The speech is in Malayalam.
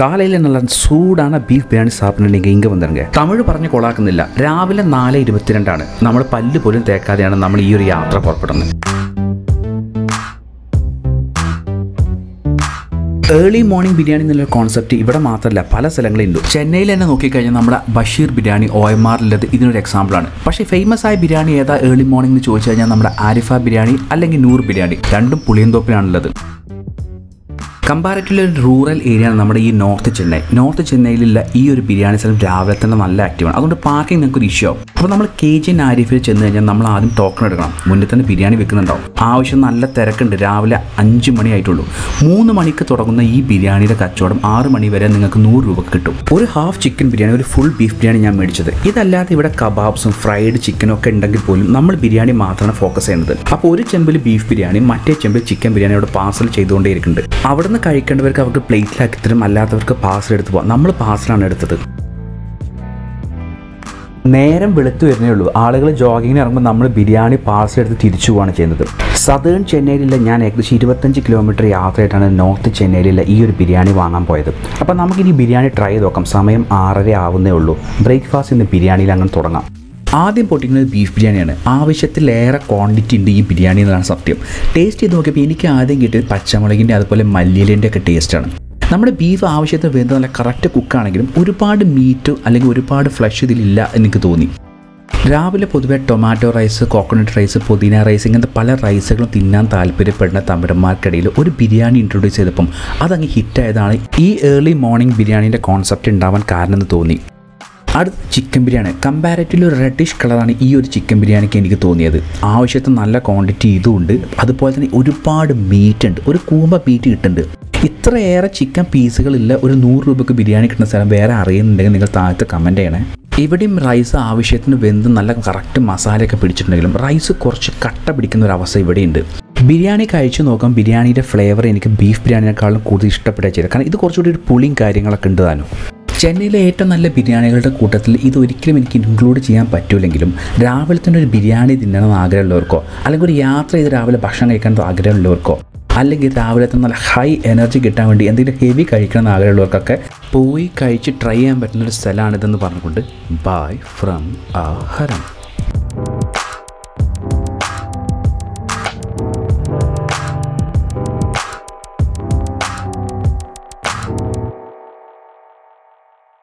காலையில் நல்ல சூடான பீஃப் பிரியாணி சாப்பிட்டு நீங்கள் இங்கே வந்துருங்க തമിഴ് പറഞ്ഞ് കൊളാക്കുന്നില്ല രാവിലെ നാല് ഇരുപത്തിരണ്ടാണ് നമ്മൾ പല്ല് പോലും തേക്കാതെയാണ് നമ്മൾ ഈ ഒരു യാത്ര പുറപ്പെടുന്നത് ഏർലി മോർണിംഗ് ബിരിയാണി എന്നുള്ള കോൺസെപ്റ്റ് ഇവിടെ മാത്രമല്ല പല സ്ഥലങ്ങളിലുണ്ട് ചെന്നൈയിൽ തന്നെ നോക്കിക്കഴിഞ്ഞാൽ നമ്മുടെ ബഷീർ ബിരിയാണി ഒ എം ആറിലുള്ളത് ഇതിനൊരു എക്സാമ്പിളാണ് പക്ഷേ ഫേമസ് ആയ ബിരിയാണി ഏതാ ഏർലി മോർണിംഗ് എന്ന് ചോദിച്ചു കഴിഞ്ഞാൽ നമ്മുടെ ആരിഫ ബിരിയാണി അല്ലെങ്കിൽ നൂർ ബിരിയാണി രണ്ടും പുളിയന്തോപ്പിലാണുള്ളത് കമ്പാരറ്റീവ്ലി ഒരു റൂറൽ ഏരിയ ആണ് നമ്മുടെ ഈ നോർത്ത് ചെന്നൈ നോർത്ത് ചെന്നൈയിലുള്ള ഈ ഒരു ബിരിയാണി സ്ഥലം രാവിലെ തന്നെ നല്ല ആക്റ്റീവാണ് അതുകൊണ്ട് പാർക്കിംഗ് നിങ്ങൾക്ക് ഒരു ഇഷ്യൂ ആവും അപ്പോൾ നമ്മൾ കെ ജി ആരിഫിൽ ചെന്ന് കഴിഞ്ഞാൽ നമ്മൾ ആദ്യം ടോക്കൺ എടുക്കണം മുന്നിൽ തന്നെ ബിരിയാണി വെക്കുന്നുണ്ടാവും ആവശ്യം നല്ല തിരക്കുണ്ട് രാവിലെ അഞ്ച് മണി ആയിട്ടുള്ളൂ മൂന്ന് മണിക്ക് തുടങ്ങുന്ന ഈ ബിരിയാണിയുടെ കച്ചവടം ആറ് മണി വരെ നിങ്ങൾക്ക് നൂറ് രൂപ കിട്ടും ഒരു ഹാഫ് ചിക്കൻ ബിരിയാണി ഒരു ഫുൾ ബീഫ് ബിരിയാണി ഞാൻ മേടിച്ചത് ഇതല്ലാതെ ഇവിടെ കബാബ്സും ഫ്രൈഡ് ചിക്കനും ഒക്കെ ഉണ്ടെങ്കിൽ പോലും നമ്മൾ ബിരിയാണി മാത്രമാണ് ഫോക്കസ് ചെയ്യുന്നത് അപ്പോൾ ഒരു ചെമ്പിൽ ബീഫ് ബിരിയാണി മറ്റേ ചെമ്പിൽ ചിക്കൻ ബിരിയാണി അവിടെ പാർസൽ ചെയ്തുകൊണ്ടേ ഇരിക്കുന്നുണ്ട് അവിടുന്ന് കഴിക്കേണ്ടവർക്ക് അവർക്ക് പ്ലേറ്റിലാക്കി തരും അല്ലാത്തവർക്ക് പാർസൽ എടുത്ത് പോകാം നമ്മൾ പാർസലാണ് എടുത്തത് നേരം വെളുത്തു വരുന്നേ ഉള്ളൂ ആളുകൾ ജോഗിങ്ങിന് ഇറങ്ങുമ്പോൾ നമ്മൾ ബിരിയാണി പാർസൽ എടുത്ത് തിരിച്ചു പോവാണ് ചെയ്യുന്നത് സദേൺ ചെന്നൈയിലുള്ള ഞാൻ ഏകദേശം ഇരുപത്തഞ്ച് കിലോമീറ്റർ യാത്രയായിട്ടാണ് നോർത്ത് ചെന്നൈയിലുള്ള ഈ ഒരു ബിരിയാണി വാങ്ങാൻ പോയത് അപ്പോൾ നമുക്കിനി ബിരിയാണി ട്രൈ ചെയ്ത് നോക്കാം സമയം ആറര ആവുന്നേ ഉള്ളൂ ബ്രേക്ക്ഫാസ്റ്റ് ഇന്ന് ബിരിയാണിയിൽ അങ്ങനെ തുടങ്ങാം ആദ്യം പൊട്ടിക്കുന്നത് ബീഫ് ബിരിയാണിയാണ് ആവശ്യത്തിലേറെ ക്വാണ്ടിറ്റി ഉണ്ട് ഈ ബിരിയാണി എന്നതാണ് സത്യം ടേസ്റ്റ് ചെയ്ത് നോക്കിയപ്പോൾ എനിക്ക് ആദ്യം കിട്ടിയത് പച്ചമുളകിൻ്റെ അതുപോലെ മല്ലിയിലേൻ്റെ ഒക്കെ ടേസ്റ്റാണ് നമ്മുടെ ബീഫ് ആവശ്യത്തിന് വേണ്ട നല്ല കറക്റ്റ് കുക്കാണെങ്കിലും ഒരുപാട് മീറ്റ് അല്ലെങ്കിൽ ഒരുപാട് ഫ്ലഷ് ഇതിലില്ല എനിക്ക് തോന്നി രാവിലെ പൊതുവെ ടൊമാറ്റോ റൈസ് കോക്കനട്ട് റൈസ് പുതിന റൈസ് ഇങ്ങനത്തെ പല റൈസുകളും തിന്നാൻ താല്പര്യപ്പെടുന്ന തമിഴന്മാർക്കിടയിൽ ഒരു ബിരിയാണി ഇൻട്രൊഡ്യൂസ് ചെയ്തപ്പം അതങ്ങ് ഹിറ്റായതാണ് ഈ ഏർലി മോർണിംഗ് ബിരിയാണീൻ്റെ കോൺസെപ്റ്റ് ഉണ്ടാവാൻ കാരണം എന്ന് തോന്നി അടുത്ത ചിക്കൻ ബിരിയാണി കമ്പാരറ്റീവ്ലി ഒരു റെഡിഷ് കളറാണ് ഈ ഒരു ചിക്കൻ ബിരിയാണിക്ക് എനിക്ക് തോന്നിയത് ആവശ്യത്തിന് നല്ല ക്വാണ്ടിറ്റി ഇതുമുണ്ട് അതുപോലെ തന്നെ ഒരുപാട് മീറ്റ് ഉണ്ട് ഒരു കൂമ്പ മീറ്റ് കിട്ടുന്നുണ്ട് ഇത്രയേറെ ചിക്കൻ പീസുകളില്ല ഒരു നൂറ് രൂപയ്ക്ക് ബിരിയാണി കിട്ടുന്ന സ്ഥലം വേറെ അറിയുന്നുണ്ടെങ്കിൽ നിങ്ങൾ താഴത്ത് കമൻറ്റ് ചെയ്യണേ ഇവിടെയും റൈസ് ആവശ്യത്തിന് വെന്ത് നല്ല കറക്റ്റ് മസാലയൊക്കെ പിടിച്ചിട്ടുണ്ടെങ്കിലും റൈസ് കുറച്ച് കട്ട പിടിക്കുന്ന ഒരു അവസ്ഥ ഇവിടെയുണ്ട് ബിരിയാണി കഴിച്ചു നോക്കാം ബിരിയാണിയുടെ ഫ്ലേവർ എനിക്ക് ബീഫ് ബിരിയാണിനേക്കാളും കൂടുതൽ ഇഷ്ടപ്പെടുക ചെയ്തത് കാരണം ഇത് കുറച്ചുകൂടി ഒരു പുളിയും കാര്യങ്ങളൊക്കെ ഉണ്ട് താനും ചെന്നൈയിലെ ഏറ്റവും നല്ല ബിരിയാണികളുടെ കൂട്ടത്തിൽ ഇത് ഒരിക്കലും എനിക്ക് ഇൻക്ലൂഡ് ചെയ്യാൻ പറ്റൂലെങ്കിലും രാവിലെ തന്നെ ഒരു ബിരിയാണി തിന്നണമെന്ന് ആഗ്രഹമുള്ളവർക്കോ അല്ലെങ്കിൽ ഒരു യാത്ര ചെയ്ത് രാവിലെ ഭക്ഷണം കഴിക്കാൻ ആഗ്രഹമുള്ളവർക്കോ അല്ലെങ്കിൽ രാവിലെ തന്നെ നല്ല ഹൈ എനർജി കിട്ടാൻ വേണ്ടി എന്തെങ്കിലും ഹെവി കഴിക്കണം എന്ന് ആഗ്രഹമുള്ളവർക്കൊക്കെ പോയി കഴിച്ച് ട്രൈ ചെയ്യാൻ പറ്റുന്ന ഒരു സ്ഥലമാണിതെന്ന് പറഞ്ഞുകൊണ്ട് ബൈ ഫ്രം ആ ഹരം